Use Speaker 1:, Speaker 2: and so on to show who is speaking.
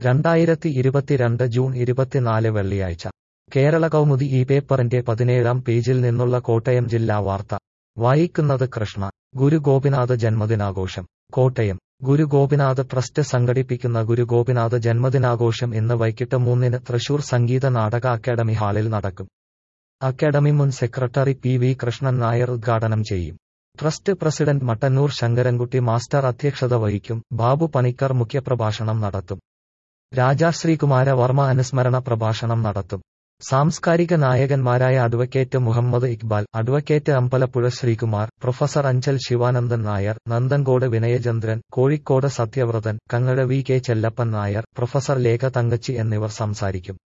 Speaker 1: രണ്ടായിരത്തി ഇരുപത്തിരണ്ട് ജൂൺ ഇരുപത്തിനാല് വെള്ളിയാഴ്ച കേരള കൗമുദി ഈ പേപ്പറിന്റെ പതിനേഴാം പേജിൽ നിന്നുള്ള കോട്ടയം ജില്ലാ വാർത്ത വായിക്കുന്നത് കൃഷ്ണ ഗുരു ഗോപിനാഥ് ജന്മദിനാഘോഷം കോട്ടയം ഗുരു ഗോപിനാഥ് ട്രസ്റ്റ് സംഘടിപ്പിക്കുന്ന ഗുരു ഗോപിനാഥ് ജന്മദിനാഘോഷം ഇന്ന് വൈകിട്ട് മൂന്നിന് തൃശൂർ സംഗീത നാടക അക്കാദമി ഹാളിൽ നടക്കും അക്കാദമി മുൻ secretary P V Krishnan Nair ഉദ്ഘാടനം ചെയ്യും trust president Mattannur Sankarankutty master അധ്യക്ഷത വഹിക്കും ബാബു പണിക്കർ മുഖ്യപ്രഭാഷണം നടത്തും രാജാ ശ്രീകുമാര വർമ്മ അനുസ്മരണ പ്രഭാഷണം നടത്തും സാംസ്കാരിക നായകന്മാരായ advocate Muhammad Iqbal advocate Ambalappuzha Sreekumar professor Anchal Sivanandan Nair Nandancode Vinayachandran Kozhikode Sathyavrathan Kangazha V K Chellappan Nair professor Lekha Thankachi എന്നിവർ സംസാരിക്കും